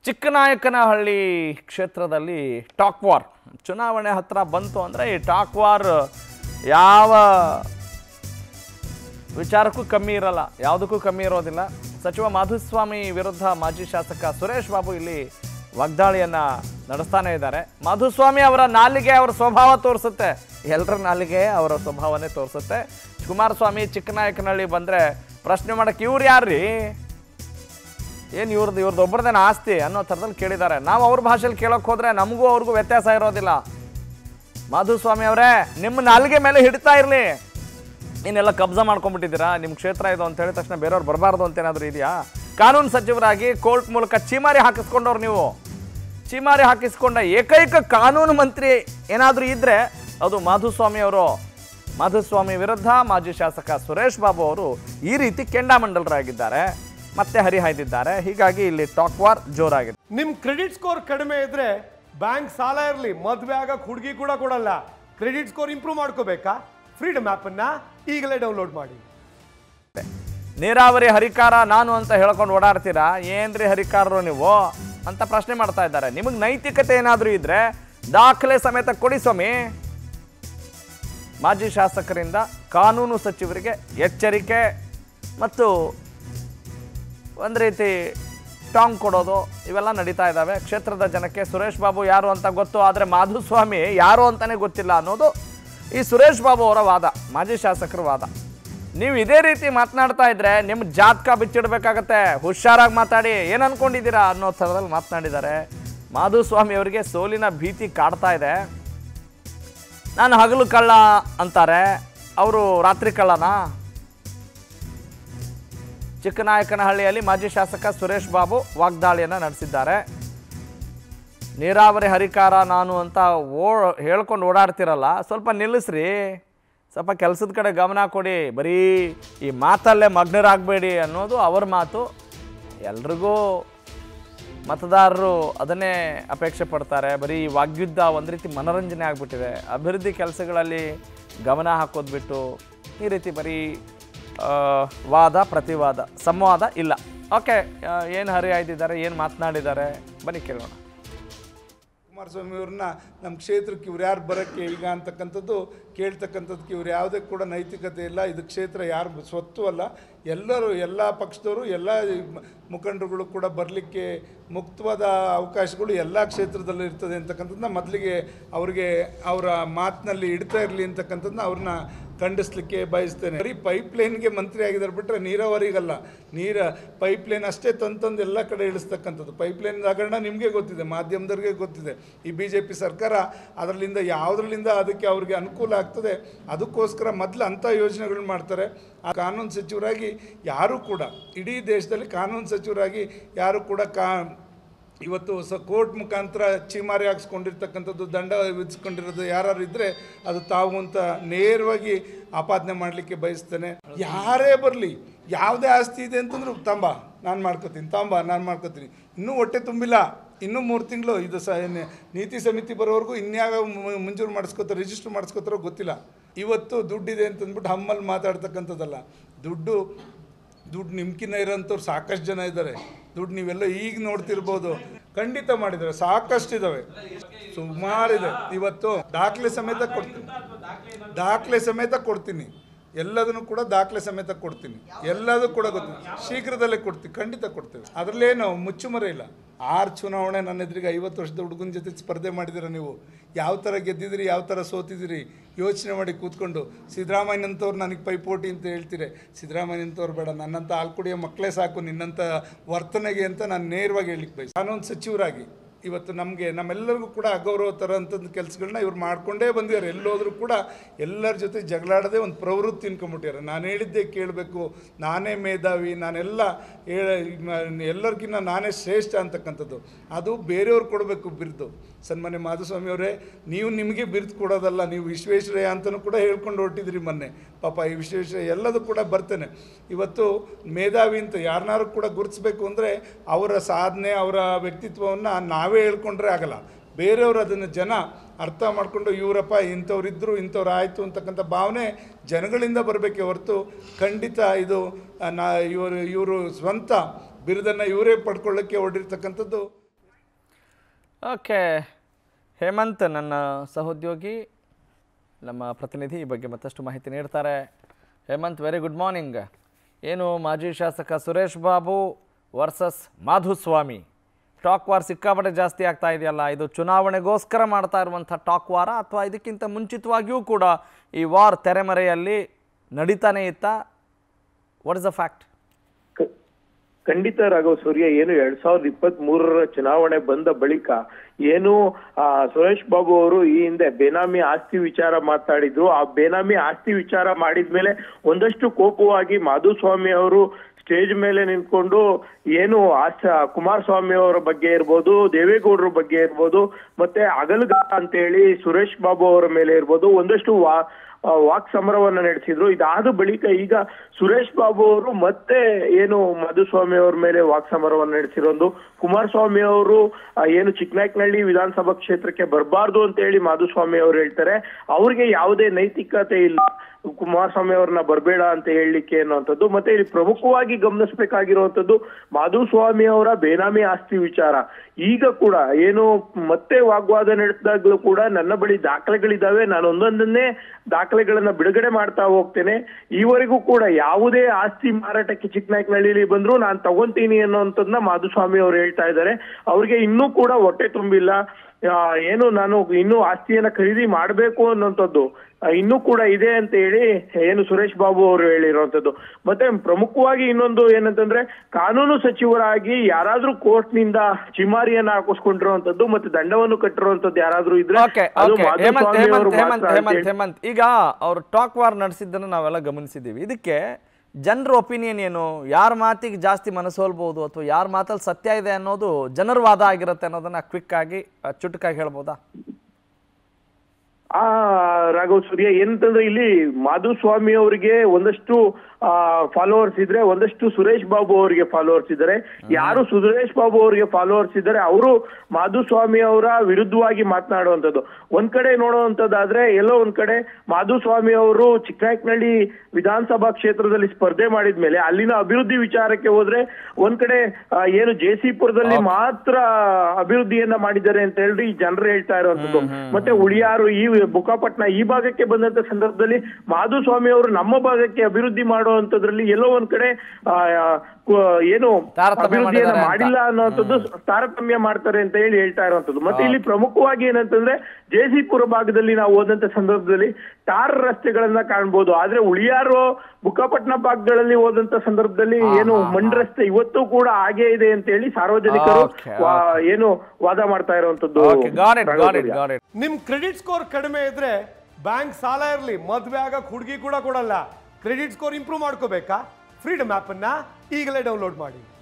ಚಿಕ್ಕನಾಯಕನಹಳ್ಳಿ ಕ್ಷೇತ್ರದಲ್ಲಿ talk war ಚುನಾವಣೆ ಹತ್ರ ಬಂತು ಅಂದರೆ ಈ ಟಾಕ್ ವಾರ್ ಯಾವ ವಿಚಾರಕ್ಕೂ ಕಮ್ಮಿ ಇರಲ್ಲ ಯಾವುದಕ್ಕೂ ಕಮ್ಮಿ ಇರೋದಿಲ್ಲ ಸಚಿವ ಮಾಧುಸ್ವಾಮಿ ವಿರುದ್ಧ ಮಾಜಿ ಶಾಸಕ ಸುರೇಶ್ ಬಾಬು ಇಲ್ಲಿ ವಾಗ್ದಾಳಿಯನ್ನ ನಡೆಸ್ತಾನೆ ಇದ್ದಾರೆ ಮಾಧುಸ್ವಾಮಿ ಅವರ ನಾಲಿಗೆ ಅವರ ಸ್ವಭಾವ ತೋರಿಸುತ್ತೆ ಎಲ್ಲರ ನಾಲಿಗೆ ಅವರ ಸ್ವಭಾವನೇ ತೋರಿಸುತ್ತೆ ಕುಮಾರಸ್ವಾಮಿ ಚಿಕ್ಕನಾಯಕನಹಳ್ಳಿ ಬಂದರೆ ಪ್ರಶ್ನೆ ಮಾಡಕ್ಕೆ ಇವ್ರು ಯಾರ್ರೀ ಏನು ಇವ್ರದ್ದು ಇವ್ರದ್ದು ಒಬ್ಬರದೇನ ಆಸ್ತಿ ಅನ್ನೋ ಥರದಲ್ಲಿ ಕೇಳಿದ್ದಾರೆ ನಾವು ಅವ್ರ ಭಾಷೆಯಲ್ಲಿ ಕೇಳೋಕೆ ಹೋದರೆ ನಮಗೂ ಅವ್ರಿಗೂ ವ್ಯತ್ಯಾಸ ಇರೋದಿಲ್ಲ ಮಾಧುಸ್ವಾಮಿ ಅವರೇ ನಿಮ್ಮ ನಾಲಿಗೆ ಮೇಲೆ ಹಿಡಿತಾ ಇರಲಿ ಇನ್ನೆಲ್ಲ ಕಬ್ಜಾ ಮಾಡ್ಕೊಂಡ್ಬಿಟ್ಟಿದ್ದೀರಾ ನಿಮ್ಮ ಕ್ಷೇತ್ರ ಇದು ಅಂತ ಹೇಳಿದ ತಕ್ಷಣ ಬೇರೆಯವ್ರು ಬರಬಾರ್ದು ಅಂತ ಏನಾದರೂ ಇದೆಯಾ ಕಾನೂನು ಸಚಿವರಾಗಿ ಕೋರ್ಟ್ ಮೂಲಕ ಚೀಮಾರಿ ಹಾಕಿಸ್ಕೊಂಡವ್ರು ನೀವು ಚೀಮಾರಿ ಹಾಕಿಸ್ಕೊಂಡ ಏಕೈಕ ಕಾನೂನು ಮಂತ್ರಿ ಏನಾದರೂ ಇದ್ದರೆ ಅದು ಮಾಧುಸ್ವಾಮಿ ಅವರು ಮಾಧುಸ್ವಾಮಿ ವಿರುದ್ಧ ಮಾಜಿ ಶಾಸಕ ಸುರೇಶ್ ಬಾಬು ಅವರು ಈ ರೀತಿ ಕೆಂಡಾಮಂಡಲರಾಗಿದ್ದಾರೆ ಮತ್ತೆ ಹರಿಹಾಯ್ದಿದ್ದಾರೆ ಹೀಗಾಗಿ ಇಲ್ಲಿ ಟಾಕ್ ವಾರ್ ಜೋರಾಗಿದೆ ನಿಮ್ ಕ್ರೆಡಿಟ್ ಸ್ಕೋರ್ ಕಡಿಮೆ ಇದ್ರೆ ಬ್ಯಾಂಕ್ ಸಾಲ ಇರಲಿ ಮದ್ವೆ ಆಗಕ್ ಹುಡುಗಿ ಕೂಡ ಕೊಡಲ್ಲ ಕ್ರೆಡಿಟ್ ಸ್ಕೋರ್ ಇಂಪ್ರೂವ್ ಮಾಡ್ಕೋಬೇಕಾ ಫ್ರೀಡಮ್ ಆಪ್ ಅನ್ನ ಈಗಲೇ ಡೌನ್ಲೋಡ್ ಮಾಡಿ ನೀರಾವರಿ ಹರಿಕಾರ ನಾನು ಅಂತ ಹೇಳ್ಕೊಂಡು ಓಡಾಡ್ತೀರಾ ಏನ್ರಿ ಹರಿಕಾರರು ನೀವು ಅಂತ ಪ್ರಶ್ನೆ ಮಾಡ್ತಾ ಇದ್ದಾರೆ ನಿಮಗೆ ನೈತಿಕತೆ ಏನಾದರೂ ಇದ್ರೆ ದಾಖಲೆ ಸಮೇತ ಕೊಡಿ ಸ್ವಾಮಿ ಮಾಜಿ ಶಾಸಕರಿಂದ ಕಾನೂನು ಸಚಿವರಿಗೆ ಎಚ್ಚರಿಕೆ ಮತ್ತು ಒಂದು ರೀತಿ ಟಾಂಗ್ ಕೊಡೋದು ಇವೆಲ್ಲ ನಡೀತಾ ಇದ್ದಾವೆ ಕ್ಷೇತ್ರದ ಜನಕ್ಕೆ ಸುರೇಶ್ ಬಾಬು ಯಾರು ಅಂತ ಗೊತ್ತು ಆದರೆ ಮಾಧುಸ್ವಾಮಿ ಯಾರು ಅಂತಲೇ ಗೊತ್ತಿಲ್ಲ ಅನ್ನೋದು ಈ ಸುರೇಶ್ ಬಾಬು ಅವರ ವಾದ ಮಾಜಿ ಶಾಸಕರ ವಾದ ನೀವು ಇದೇ ರೀತಿ ಮಾತನಾಡ್ತಾ ಇದ್ರೆ ನಿಮ್ಮ ಜಾತಕ ಬಿಚ್ಚಿಡ್ಬೇಕಾಗತ್ತೆ ಹುಷಾರಾಗಿ ಮಾತಾಡಿ ಏನು ಅನ್ಕೊಂಡಿದ್ದೀರಾ ಅನ್ನೋ ಥರದಲ್ಲಿ ಮಾತನಾಡಿದ್ದಾರೆ ಮಾಧುಸ್ವಾಮಿ ಅವರಿಗೆ ಸೋಲಿನ ಭೀತಿ ಕಾಡ್ತಾ ಇದೆ ನಾನು ಹಗಲು ಕಳ್ಳ ಅಂತಾರೆ ಅವರು ರಾತ್ರಿ ಕಳ್ಳನಾ ಚಿಕ್ಕನಾಯಕನಹಳ್ಳಿಯಲ್ಲಿ ಮಾಜಿ ಶಾಸಕ ಸುರೇಶ್ ಬಾಬು ವಾಗ್ದಾಳಿಯನ್ನು ನಡೆಸಿದ್ದಾರೆ ನೀರಾವರಿ ಹರಿಕಾರ ನಾನು ಅಂತ ಓ ಹೇಳ್ಕೊಂಡು ಓಡಾಡ್ತಿರಲ್ಲ ಸ್ವಲ್ಪ ನಿಲ್ಲಿಸ್ರಿ ಸ್ವಲ್ಪ ಕೆಲಸದ ಕಡೆ ಗಮನ ಕೊಡಿ ಬರೀ ಈ ಮಾತಲ್ಲೇ ಮಗ್ನರಾಗಬೇಡಿ ಅನ್ನೋದು ಅವ್ರ ಮಾತು ಎಲ್ರಿಗೂ ಮತದಾರರು ಅದನ್ನೇ ಅಪೇಕ್ಷೆ ಪಡ್ತಾರೆ ಬರೀ ಈ ವಾಗ್ಯುದ್ಧ ಒಂದು ರೀತಿ ಮನೋರಂಜನೆ ಆಗಿಬಿಟ್ಟಿದೆ ಅಭಿವೃದ್ಧಿ ಕೆಲಸಗಳಲ್ಲಿ ಗಮನ ಹಾಕೋದು ಬಿಟ್ಟು ಈ ರೀತಿ ಬರೀ ಆ, ವಾದ ಪ್ರತಿವಾದ ಸಂವಾದ ಇಲ್ಲ ಓಕೆ ಏನು ಹರಿಹಾಯ್ದಿದ್ದಾರೆ ಏನು ಮಾತನಾಡಿದ್ದಾರೆ ಬನ್ನಿ ಕೇಳೋಣ ಕುಮಾರಸ್ವಾಮಿ ಅವ್ರನ್ನ ನಮ್ಮ ಕ್ಷೇತ್ರಕ್ಕೆ ಇವ್ರು ಯಾರು ಬರೋಕ್ಕೆ ಈಗ ಅಂತಕ್ಕಂಥದ್ದು ಕೇಳ್ತಕ್ಕಂಥದ್ದಕ್ಕೆ ಇವ್ರು ಯಾವುದೇ ಕೂಡ ನೈತಿಕತೆ ಇಲ್ಲ ಇದು ಕ್ಷೇತ್ರ ಯಾರು ಸ್ವತ್ತು ಅಲ್ಲ ಎಲ್ಲರೂ ಎಲ್ಲ ಪಕ್ಷದವರು ಎಲ್ಲ ಮುಖಂಡರುಗಳು ಕೂಡ ಬರಲಿಕ್ಕೆ ಮುಕ್ತವಾದ ಅವಕಾಶಗಳು ಎಲ್ಲ ಕ್ಷೇತ್ರದಲ್ಲೂ ಇರ್ತದೆ ಅಂತಕ್ಕಂಥದ್ದನ್ನ ಮೊದಲಿಗೆ ಅವ್ರಿಗೆ ಅವರ ಮಾತಿನಲ್ಲಿ ಇಡ್ತಾ ಇರಲಿ ಅಂತಕ್ಕಂಥದ್ದನ್ನ ಅವ್ರನ್ನ ಖಂಡಿಸ್ಲಿಕ್ಕೆ ಬಯಸ್ತೇನೆ ಬರೀ ಪೈಪ್ ಲೈನ್ಗೆ ಮಂತ್ರಿ ಆಗಿದ್ದಾರೆ ಬಿಟ್ಟರೆ ನೀರಾವರಿಗಲ್ಲ ನೀರ ಪೈಪ್ ಲೈನ್ ಅಷ್ಟೇ ತಂದು ತಂದು ಎಲ್ಲ ಕಡೆ ಇಳಿಸ್ತಕ್ಕಂಥದ್ದು ಪೈಪ್ ಲೈನ್ ಹಗರಣ ನಿಮಗೆ ಗೊತ್ತಿದೆ ಮಾಧ್ಯಮದವ್ರಿಗೆ ಗೊತ್ತಿದೆ ಈ ಬಿ ಜೆ ಪಿ ಸರ್ಕಾರ ಅದರಲ್ಲಿಂದ ಯಾವುದರಲ್ಲಿಂದ ಅದಕ್ಕೆ ಅವ್ರಿಗೆ ಅನುಕೂಲ ಆಗ್ತದೆ ಅದಕ್ಕೋಸ್ಕರ ಮೊದಲು ಅಂಥ ಯೋಜನೆಗಳನ್ನ ಮಾಡ್ತಾರೆ ಆ ಕಾನೂನು ಸಚಿವರಾಗಿ ಯಾರೂ ಕೂಡ ಇಡೀ ದೇಶದಲ್ಲಿ ಕಾನೂನು ಸಚಿವರಾಗಿ ಯಾರು ಕೂಡ ಕಾ ಇವತ್ತು ಸ ಕೋರ್ಟ್ ಮುಖಾಂತರ ಚೀಮಾರಿ ಹಾಕ್ಸ್ಕೊಂಡಿರ್ತಕ್ಕಂಥದ್ದು ದಂಡ ವಿಧಿಸ್ಕೊಂಡಿರೋದು ಯಾರು ಇದ್ದರೆ ಅದು ತಾವು ಅಂತ ನೇರವಾಗಿ ಆಪಾದನೆ ಮಾಡಲಿಕ್ಕೆ ಬಯಸ್ತೇನೆ ಯಾರೇ ಬರಲಿ ಯಾವುದೇ ಆಸ್ತಿ ಇದೆ ಅಂತಂದ್ರು ತಂಬ ನಾನು ಮಾಡ್ಕೋತೀನಿ ತಂಬ ನಾನು ಮಾಡ್ಕೋತೀನಿ ಇನ್ನೂ ಹೊಟ್ಟೆ ತುಂಬಿಲ್ಲ ಇನ್ನೂ ಮೂರು ತಿಂಗಳು ಇದು ಸ ನೆ- ನೀತಿ ಸಮಿತಿ ಬರೋವರೆಗೂ ಇನ್ಯಾವ ಮು- ಮಂಜೂರು ಮಾಡಿಸ್ಕೋತಾರೆ ರಿಜಿಸ್ಟ್ರ್ ಮಾಡಿಸ್ಕೋತಾರೋ ಗೊತ್ತಿಲ್ಲ ಇವತ್ತು ದುಡ್ಡಿದೆ ಅಂತಂದ್ಬಿಟ್ಟು ಹಮ್ಮಲ್ಲಿ ಮಾತಾಡ್ತಕ್ಕಂಥದ್ದಲ್ಲ ದುಡ್ಡು ದುಡ್ಡು ನಿಮ್ಕಿನ್ನ ಇರೋಂಥವ್ರು ಸಾಕಷ್ಟು ಜನ ಇದ್ದಾರೆ ದುಡ್ಡು ನೀವೆಲ್ಲ ಈಗ ನೋಡ್ತಿರ್ಬೋದು ಖಂಡಿತ ಮಾಡಿದ್ದಾರೆ ಸಾಕಷ್ಟು ಇದ್ದಾವೆ ಸುಮಾರಿದೆ ಇವತ್ತು ದಾಖಲೆ ಸಮೇತ ಕೊಡ್ತೀನಿ ದಾಖಲೆ ಸಮೇತ ಕೊಡ್ತೀನಿ ಎಲ್ಲದನ್ನು ಕೂಡ ದಾಖಲೆ ಸಮೇತ ಕೊಡ್ತೀನಿ ಎಲ್ಲದೂ ಕೂಡ ಗೊತ್ತಿದೆ ಶೀಘ್ರದಲ್ಲೇ ಕೊಡ್ತೀವಿ ಖಂಡಿತ ಕೊಡ್ತೇವೆ ಅದರಲ್ಲೇನು ಮುಚ್ಚುಮರೆ ಇಲ್ಲ ಆರು ಚುನಾವಣೆ ನನ್ನ ಎದುರಿಗೆ ಐವತ್ತು ವರ್ಷದ ಹುಡುಗನ ಜೊತೆ ಸ್ಪರ್ಧೆ ಮಾಡಿದ್ದೀರ ನೀವು ಯಾವ ಥರ ಗೆದ್ದಿದ್ದೀರಿ ಯಾವ ಥರ ಸೋತಿದ್ದೀರಿ ಯೋಚನೆ ಮಾಡಿ ಕೂತ್ಕೊಂಡು ಸಿದ್ದರಾಮಯ್ಯನಂತವ್ರು ನನಗೆ ಪೈಪೋಟಿ ಅಂತ ಹೇಳ್ತೀರಿ ಸಿದ್ದರಾಮಯ್ಯನಂತವ್ರು ಬೇಡ ನನ್ನಂಥ ಹಾಲು ಕುಡಿಯೋ ಮಕ್ಕಳೇ ಸಾಕು ನಿನ್ನಂಥ ವರ್ತನೆಗೆ ಅಂತ ನಾನು ನೇರವಾಗಿ ಹೇಳಲಿಕ್ಕೆ ಬಯಸಿ ಕಾನೂನು ಸಚಿವರಾಗಿ ಇವತ್ತು ನಮಗೆ ನಮ್ಮೆಲ್ಲರಿಗೂ ಕೂಡ ಅಗೌರವ ತರೋಂಥದ್ದು ಕೆಲಸಗಳನ್ನ ಇವ್ರು ಮಾಡ್ಕೊಂಡೇ ಬಂದಿದ್ದಾರೆ ಎಲ್ಲೋದ್ರೂ ಕೂಡ ಎಲ್ಲರ ಜೊತೆ ಜಗಳಾಡದೆ ಒಂದು ಪ್ರವೃತ್ತಿ ಇನ್ಕೊಂಬಿಟ್ಟಿದ್ದಾರೆ ನಾನು ಹೇಳಿದ್ದೆ ಕೇಳಬೇಕು ನಾನೇ ಮೇಧಾವಿ ನಾನೆಲ್ಲ ಹೇಳ ಎಲ್ಲರಿಗಿನ್ನ ನಾನೇ ಶ್ರೇಷ್ಠ ಅಂತಕ್ಕಂಥದ್ದು ಅದು ಬೇರೆಯವ್ರು ಕೊಡಬೇಕು ಬಿರುದು ಸನ್ಮಾನ್ಯ ಮಾಧುಸ್ವಾಮಿ ಅವರೇ ನೀವು ನಿಮಗೆ ಬಿರುದು ಕೊಡೋದಲ್ಲ ನೀವು ವಿಶ್ವೇಶ್ವರಯ್ಯ ಅಂತಲೂ ಕೂಡ ಹೇಳ್ಕೊಂಡು ಹೊರಟಿದ್ರಿ ಮೊನ್ನೆ ಪಾಪ ಈ ವಿಶ್ವೇಶ್ವರಯ್ಯ ಎಲ್ಲದೂ ಕೂಡ ಬರ್ತೇನೆ ಇವತ್ತು ಮೇಧಾವಿ ಅಂತ ಯಾರನ್ನಾರು ಕೂಡ ಗುರುತಿಸ್ಬೇಕು ಅಂದರೆ ಅವರ ಸಾಧನೆ ಅವರ ವ್ಯಕ್ತಿತ್ವವನ್ನು ನಾವೇ ಹೇಳ್ಕೊಂಡ್ರೆ ಆಗಲ್ಲ ಬೇರೆಯವರು ಅದನ್ನು ಜನ ಅರ್ಥ ಮಾಡಿಕೊಂಡು ಇವರಪ್ಪ ಇಂಥವ್ರಿದ್ರು ಇಂಥವ್ರು ಆಯಿತು ಅಂತಕ್ಕಂಥ ಭಾವನೆ ಜನಗಳಿಂದ ಬರಬೇಕೆ ಹೊರತು ಖಂಡಿತ ಇದು ಆ, ನಾ ಇವರು ಇವರು ಸ್ವಂತ ಬಿರುದನ್ನು ಇವರೇ ಪಡ್ಕೊಳ್ಳೋಕ್ಕೆ ಹೊರಡಿರ್ತಕ್ಕಂಥದ್ದು ಓಕೆ ಹೇಮಂತ್ ನನ್ನ ಸಹೋದ್ಯೋಗಿ ನಮ್ಮ ಪ್ರತಿನಿಧಿ ಈ ಬಗ್ಗೆ ಮತ್ತಷ್ಟು ಮಾಹಿತಿ ನೀಡ್ತಾರೆ ಹೇಮಂತ್ ವೆರಿ ಗುಡ್ ಮಾರ್ನಿಂಗ್ ಏನು ಮಾಜಿ ಶಾಸಕ Suresh Babu versus Madhuswamy talk war ಸಿಕ್ಕಾಪಟ್ಟೆ ಜಾಸ್ತಿ ಆಗ್ತಾ ಇದೆಯಲ್ಲ ಇದು ಚುನಾವಣೆಗೋಸ್ಕರ ಮಾಡ್ತಾ ಇರುವಂಥ ಟಾಕ್ ವಾರ ಅಥವಾ ಇದಕ್ಕಿಂತ ಮುಂಚಿತವಾಗಿಯೂ ಕೂಡ ಈ ವಾರ್ ತೆರೆಮರೆಯಲ್ಲಿ ನಡೀತಾನೆ ಇತ್ತಾ ವಾಟ್ ಇಸ್ ದ ಫ್ಯಾಕ್ಟ್ ಕ- ಖಂಡಿತ ರಾಘವ್ ಸೂರ್ಯ ಏನು ಎರಡ್ ಸಾವಿರದ ಇಪ್ಪತ್ತ್ ಮೂರರ ಚುನಾವಣೆ ಬಂದ ಬಳಿಕ ಏನು ಆ ಸುರೇಶ್ ಬಾಬು ಅವರು ಈ ಹಿಂದೆ ಬೇನಾಮಿ ಆಸ್ತಿ ವಿಚಾರ ಮಾತಾಡಿದ್ರು ಆ ಬೇನಾಮಿ ಆಸ್ತಿ ವಿಚಾರ ಮಾಡಿದ್ಮೇಲೆ ಒಂದಷ್ಟು ಕೋಪವಾಗಿ ಮಾಧುಸ್ವಾಮಿ ಅವರು ಸ್ಟೇಜ್ ಮೇಲೆ ನಿಂತ್ಕೊಂಡು ಏನು ಆಸ ಕುಮಾರಸ್ವಾಮಿ ಅವರ ಬಗ್ಗೆ ಇರ್ಬೋದು ದೇವೇಗೌಡರ ಬಗ್ಗೆ ಇರ್ಬೋದು ಮತ್ತೆ ಅಗಲಗಾರ ಅಂತ ಹೇಳಿ ಸುರೇಶ್ ಬಾಬು ಅವರ ಮೇಲೆ ಇರ್ಬೋದು ಒಂದಷ್ಟು ವಾ ಆ, ವಾಕ್ ಸಮರವನ್ನ ನಡೆಸಿದ್ರು ಇದಾದ ಬಳಿಕ ಈಗ ಸುರೇಶ್ ಬಾಬು ಅವರು ಮತ್ತೆ ಏನು ಮಧುಸ್ವಾಮಿ ಅವ್ರ ಮೇಲೆ ವಾಕ್ ಸಮರವನ್ನ ನಡೆಸಿರೋದು ಕುಮಾರಸ್ವಾಮಿ ಅವರು ಆ, ಏನು ಚಿಕ್ಕನಾಯಕನಹಳ್ಳಿ ವಿಧಾನಸಭಾ ಕ್ಷೇತ್ರಕ್ಕೆ ಬರಬಾರ್ದು ಅಂತ ಹೇಳಿ ಮಾಧುಸ್ವಾಮಿ ಅವರು ಹೇಳ್ತಾರೆ ಅವ್ರಿಗೆ ಯಾವುದೇ ನೈತಿಕತೆ ಇಲ್ಲ ಕುಮಾರಸ್ವಾಮಿ ಅವ್ರನ್ನ ಬರಬೇಡ ಅಂತ ಹೇಳಲಿಕ್ಕೆ ಅನ್ನುವಂಥದ್ದು ಮತ್ತೆ ಇಲ್ಲಿ ಪ್ರಮುಖವಾಗಿ ಗಮನಿಸಬೇಕಾಗಿರುವಂತದ್ದು ಮಾಧುಸ್ವಾಮಿ ಅವರ ಬೇನಾಮಿ ಆಸ್ತಿ ವಿಚಾರ ಈಗ ಕೂಡ ಏನು ಮತ್ತೆ ವಾಗ್ವಾದ ನಡೆಸಿದಾಗ್ಲೂ ಕೂಡ ನನ್ನ ಬಳಿ ದಾಖಲೆಗಳಿದ್ದಾವೆ ನಾನು ಒಂದೊಂದನ್ನೇ ದಾಖಲೆಗಳನ್ನ ಬಿಡುಗಡೆ ಮಾಡ್ತಾ ಹೋಗ್ತೇನೆ ಈವರೆಗೂ ಕೂಡ ಯಾವುದೇ ಆಸ್ತಿ ಮಾರಾಟಕ್ಕೆ ಚಿಕ್ಕನಾಯಕನಹಳ್ಳಿಲಿ ಬಂದ್ರು ನಾನು ತಗೊಂತೀನಿ ಅನ್ನೋಂಥದ್ದನ್ನ ಮಾಧುಸ್ವಾಮಿ ಅವರು ಹೇಳ್ತಾ ಇದ್ದಾರೆ ಅವ್ರಿಗೆ ಇನ್ನೂ ಕೂಡ ಹೊಟ್ಟೆ ತುಂಬಿಲ್ಲ ಆ, ಏನು ನಾನು ಇನ್ನೂ ಆಸ್ತಿಯನ್ನ ಖರೀದಿ ಮಾಡಬೇಕು ಅನ್ನೋಂಥದ್ದು ಆ, ಇನ್ನೂ ಕೂಡ ಇದೆ ಅಂತ ಹೇಳಿ ಏನು ಸುರೇಶ್ ಬಾಬು ಅವರು ಹೇಳಿರುವಂತದ್ದು ಮತ್ತೆ ಪ್ರಮುಖವಾಗಿ ಇನ್ನೊಂದು ಏನಂತಂದ್ರೆ ಕಾನೂನು ಸಚಿವರಾಗಿ ಯಾರಾದ್ರೂ ಕೋರ್ಟ್ ನಿಂದ ಚಿಮಾರಿಯನ್ನ ಹಾಕಿಸ್ಕೊಂಡಿರುವಂತದ್ದು ಮತ್ತೆ ದಂಡವನ್ನು ಕಟ್ಟಿರುವಂತದ್ದು ಯಾರಾದ್ರೂ ಇದ್ರೆ ಓಕೆ ಅದು ಓಕೆ ಹೇಮಂತ್ ಮಾಧುಸ್ವಾಮಿ ಅವರು ಹೇಮಂತ್ ಹೇಮಂತ್ ಮಾತ್ರ ಅಂತ ಹೇಮಂತ್ ಹೇಳಿ- ಹೇಮಂತ್ ಈಗ ಅವರು ಟಾಕ್ ವಾರ್ ನಡೆಸಿದ್ದನ್ನು ನಾವೆಲ್ಲ ಗಮನಿಸಿದ್ದೀವಿ ಇದಕ್ಕೆ ಜನರ ಒಪಿನಿಯನ್ ಏನು ಯಾರ ಮಾತಿಗೆ ಜಾಸ್ತಿ ಮನಸೋಲ್ಬೋದು ಅಥವಾ ಯಾರ ಮಾತಲ್ಲಿ ಸತ್ಯ ಇದೆ ಅನ್ನೋದು ಜನರ ವಾದ ಆಗಿರುತ್ತೆ ಅನ್ನೋದನ್ನ ಕ್ವಿಕ್ ಆಗಿ ಆ, ಚುಟುಕಾಗಿ ಹೇಳ್ಬೋದಾ ಆ ರಾಘವ್ ಸೂರ್ಯ ಏನಂತಂದ್ರೆ ಇಲ್ಲಿ ಮಾಧುಸ್ವಾಮಿ ಅವರಿಗೆ ಒಂದಷ್ಟು ಫಾಲೋವರ್ಸ್ ಇದ್ರೆ ಒಂದಷ್ಟು ಸುರೇಶ್ ಬಾಬು ಅವರಿಗೆ ಫಾಲೋವರ್ಸ್ ಇದ್ದಾರೆ ಯಾರು ಸುರೇಶ್ ಬಾಬು ಅವರಿಗೆ ಫಾಲೋವರ್ಸ್ ಇದ್ದಾರೆ ಅವರು ಮಾಧುಸ್ವಾಮಿ ಅವರ ವಿರುದ್ಧವಾಗಿ ಮಾತನಾಡುವಂಥದ್ದು ಒಂದ್ ಕಡೆ ನೋಡುವಂತದ್ದಾದ್ರೆ ಎಲ್ಲೋ ಒಂದ್ ಕಡೆ ಮಾಧುಸ್ವಾಮಿ ಅವರು ಚಿಕ್ಕನಾಯಕನಹಳ್ಳಿ ವಿಧಾನಸಭಾ ಕ್ಷೇತ್ರದಲ್ಲಿ ಸ್ಪರ್ಧೆ ಮಾಡಿದ್ಮೇಲೆ ಅಲ್ಲಿನ ಅಭಿವೃದ್ಧಿ ವಿಚಾರಕ್ಕೆ ಹೋದ್ರೆ ಒಂದ್ ಕಡೆ ಆ, ಏನು ಜೆಸಿಪುರದಲ್ಲಿ ಮಾತ್ರ ಅಭಿವೃದ್ಧಿಯನ್ನ ಮಾಡಿದ್ದಾರೆ ಅಂತ ಹೇಳಿ ಜನರು ಹೇಳ್ತಾ ಇರುವಂತದ್ದು ಮತ್ತೆ ಉಳಿಯಾರು ಈ ಬುಕ್ಕಾಪಟ್ನ ಈ ಭಾಗಕ್ಕೆ ಬಂದಂತ ಸಂದರ್ಭದಲ್ಲಿ ಮಾಧುಸ್ವಾಮಿ ಅವರು ನಮ್ಮ ಭಾಗಕ್ಕೆ ಅಭಿವೃದ್ಧಿ ಮಾಡುವಂತದ್ರಲ್ಲಿ ಎಲ್ಲೋ ಒಂದ್ ಕಡೆ ಆ, ಆ, ಕು- ಏನು ತಾರತಮ್ಯ ಅಭಿವೃದ್ಧಿಯನ್ನ ಮಾಡಿದ್ದಾರೆ ಅಂತ. ಮಾಡಿಲ್ಲ ಅನ್ನೋಂಥದ್ದು ತಾರತಮ್ಯ ಮಾಡ್ತಾರೆ ಅಂತ ಹೇಳಿ ಹೇಳ್ತಾ ಇರುವಂತದ್ದು ಮತ್ತೆ ಇಲ್ಲಿ ಪ್ರಮುಖವಾಗಿ ಏನಂತಂದ್ರೆ ಜೆಸಿಪುರ ಭಾಗದಲ್ಲಿ ನಾವು ಹೋದಂತ ಸಂದರ್ಭದಲ್ಲಿ ಟಾರ್ ರಸ್ತೆಗಳನ್ನ ಕಾಣ್ಬೋದು ಆದ್ರೆ ಉಳಿಯಾರು ಬುಕ್ಕಾಪಟ್ನ ಭಾಗಗಳಲ್ಲಿ ಹೋದಂತ ಸಂದರ್ಭದಲ್ಲಿ ಏನು ಮಣ್ಣು ರಸ್ತೆ ಇವತ್ತು ಕೂಡ ಹಾಗೆ ಇದೆ ಅಂತ ಹೇಳಿ ಸಾರ್ವಜನಿಕರು Okay, ವಾ- ಏನು ವಾದ ಮಾಡ್ತಾ ಇರುವಂತದ್ದು okay got it got it Raghavendra. Got it ನಿಮ್ ಕ್ರೆಡಿಟ್ ಸ್ಕೋರ್ ಕಡಿಮೆ ಇದ್ರೆ ಬ್ಯಾಂಕ್ ಸಾಲ ಇರಲಿ ಮದ್ವೆ ಆಗಕ್ ಹುಡುಗಿ ಕೂಡ ಕೊಡಲ್ಲ ಕ್ರೆಡಿಟ್ ಸ್ಕೋರ್ ಇಂಪ್ರೂವ್ ಮಾಡ್ಕೋಬೇಕಾ ಫ್ರೀಡಮ್ ಆಪ್ ಅನ್ನ ಈಗಲೇ ಡೌನ್ಲೋಡ್ ಮಾಡಿ